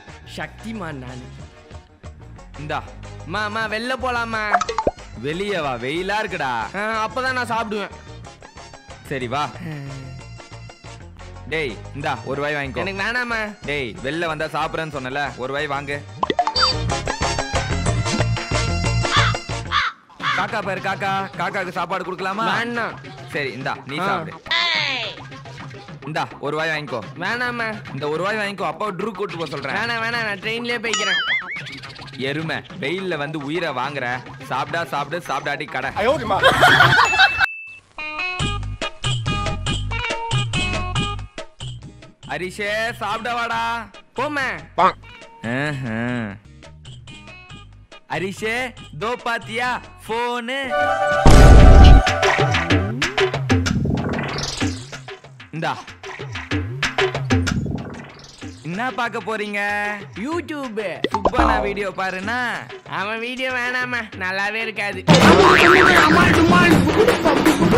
சக்திமான் நான் இந்தா அம்மா அம்மா வெளில போலாமா வெளியே வா வெயிலா இருக்குடா ஆ, அப்பதான் நான் சாப்பிடுவேன் சரி வா டேய் இந்தா ஒரு வாய் வாங்கிக்கோ எனக்கு வேணாம்மா டேய் வெளில வந்தா சாப்பிடுறேன்னு சொன்னல ஒரு வாய் வாங்கு காக்கா பேர் காக்கா காக்காக்கு சாப்பாடு கொடுக்கலாமா வேணாம் சரி இந்தா நீ ஆ. சாப்பிடு இந்தா ஒரு வாய் வாங்கிக்கோ வேணாம்மா இந்த ஒரு வாய் வாங்கிக்கோ அப்பா ட்ரூ கூட்டு போக சொல்றேன் வேணாம் வேணாம் நான் ட்ரெயின்லயே போய்க்கிறேன் எருமை வெயில்ல வந்து உயிரை வாங்குற சாப்பிடா சாப்பிடு சாப்பிடாட்டி கடை ஹரிஷே சாப்பிட வாடா போம்மா ஆஹ். ஹரிஷே தோ பாத்தியா போனு இந்தா என்ன பார்க்க போறீங்க யூடியூப் சுப்பனா வீடியோ பாருனா அவன் வீடியோ வேணாம்மா நல்லாவே இருக்காது